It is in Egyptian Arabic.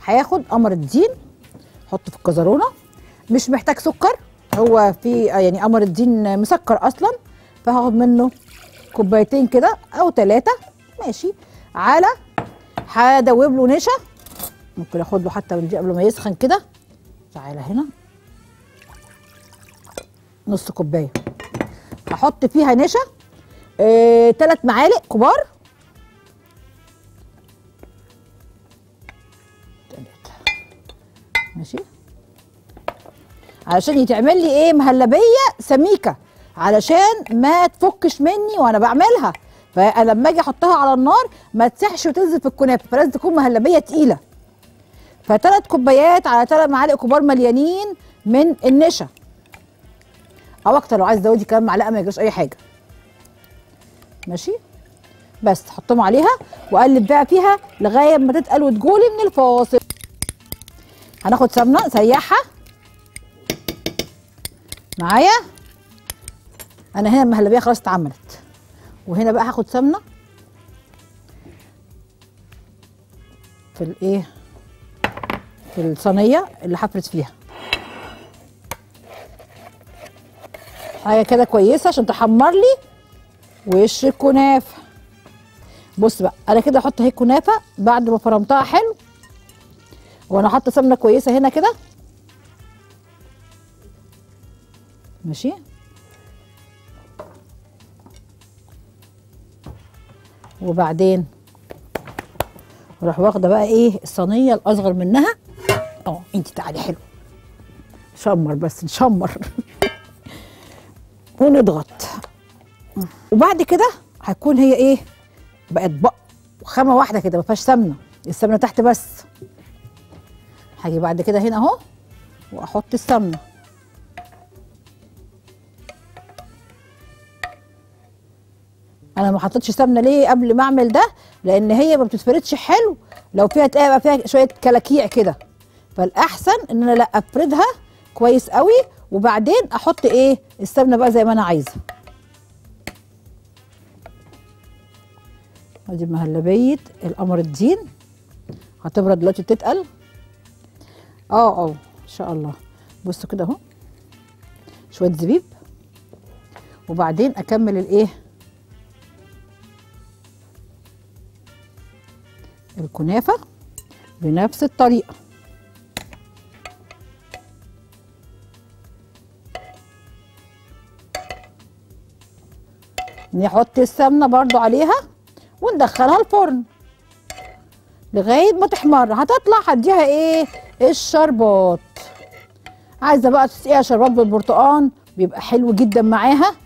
هياخد قمر الدين حطه في الكزرونه مش محتاج سكر هو في يعني قمر الدين مسكر اصلا فهاخد منه كوبايتين كده او ثلاثه ماشي على هدوب له نشا ممكن اخد له حتى من دي قبل ما يسخن كده تعالى هنا نص كوبايه هحط فيها نشا ثلاث آه، معالق كبار تلاتة. ماشي علشان يتعمل لي ايه مهلبيه سميكه علشان ما تفكش مني وانا بعملها فلما اجي احطها على النار ما تسحش وتنزل في الكنافه فلازم تكون مهلبيه تقيله فثلاث كوبايات على ثلاث معالق كبار مليانين من النشا او اكتر لو عايز تزودي كمان معلقه ما يجراش اي حاجه ماشي بس حطهم عليها واقلب بقى فيها لغايه ما تتقل وتجولي من الفاصل هناخد سمنه سيحها معايا انا هنا المهلبيه خلاص اتعملت وهنا بقى هاخد سمنه في الايه في الصينيه اللي هفرد فيها حاجه كده كويسه عشان تحمر لي وش الكنافه بص بقى انا كده احط اهي الكنافه بعد ما فرمتها حلو وانا حاطه سمنه كويسه هنا كده ماشي وبعدين اروح واخده بقى ايه الصينيه الاصغر منها اه انت تعالي حلو شمر بس نشمر ونضغط وبعد كده هتكون هي ايه بقت بق خامه واحده كده ما فيهاش سمنه السمنه تحت بس هاجي بعد كده هنا اهو واحط السمنه انا ما حطيتش سمنه ليه قبل ما اعمل ده لان هي ما بتتفردش حلو لو فيها تبقى فيها شويه كلاكيع كده فالاحسن ان انا لا افردها كويس قوي وبعدين احط ايه السمنه بقى زي ما انا عايزه ادي مهلبيه القمر الدين هتبرد دلوقتي تتقل اه اه ان شاء الله بصوا كده اهو شويه زبيب وبعدين اكمل الايه الكنافه بنفس الطريقه نحط السمنه برضو عليها وندخلها الفرن لغايه ما تحمر هتطلع هديها ايه الشربات عايزه بقى تسقيها شربات بالبرتقال بيبقى حلو جدا معاها